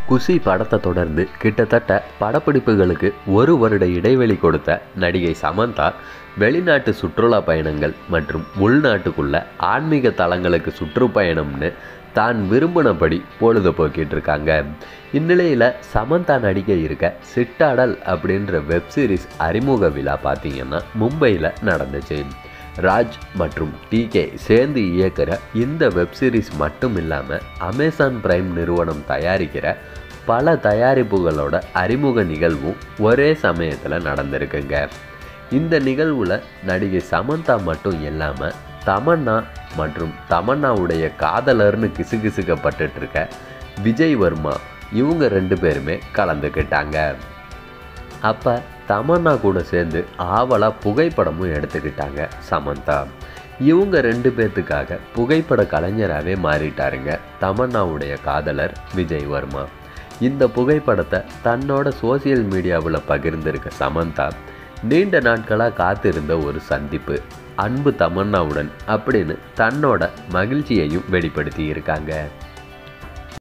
குஷி படத்தை தொடர்ந்து கிட்டத்தட்ட படப்பிடிப்புகளுக்கு ஒரு வருட இடைவெளி கொடுத்த நடிகை சமந்தா வெளிநாட்டு சுற்றுலா பயணங்கள் மற்றும் உள்நாட்டுக்குள்ள ஆன்மீக தலங்களுக்கு சுற்றுப்பயணம்னு தான் விரும்பினபடி பொழுதுபோக்கிட்டு இருக்காங்க இந்நிலையில் சமந்தா நடிக்க இருக்க சிட்டாடல் அப்படின்ற வெப் சீரிஸ் அறிமுக விழா பார்த்தீங்கன்னா மும்பையில் நடந்துச்சு ராஜ் மற்றும் டிகே சேர்ந்து இயக்குற இந்த வெப் சீரிஸ் மட்டும் இல்லாமல் அமேசான் பிரைம் நிறுவனம் தயாரிக்கிற பல தயாரிப்புகளோட அறிமுக நிகழ்வும் ஒரே சமயத்தில் நடந்திருக்குங்க இந்த நிகழ்வில் நடிகை சமந்தா மட்டும் இல்லாமல் தமன்னா மற்றும் தமன்னாவுடைய காதலர்னு கிசுகிசுக்கப்பட்டுட்டு இருக்க விஜய் வர்மா இவங்க ரெண்டு பேருமே கலந்துக்கிட்டாங்க அப்போ தமன்னா கூட சேர்ந்து ஆவலாக புகைப்படமும் எடுத்துக்கிட்டாங்க சமந்தா இவங்க ரெண்டு பேர்த்துக்காக புகைப்பட கலைஞராகவே மாறிட்டாருங்க தமன்னாவுடைய காதலர் விஜய் வர்மா இந்த புகைப்படத்தை தன்னோட சோசியல் மீடியாவில் பகிர்ந்திருக்க சமந்தா நீண்ட நாட்களாக காத்திருந்த ஒரு சந்திப்பு அன்பு தமன்னாவுடன் அப்படின்னு தன்னோட மகிழ்ச்சியையும் வெளிப்படுத்தி இருக்காங்க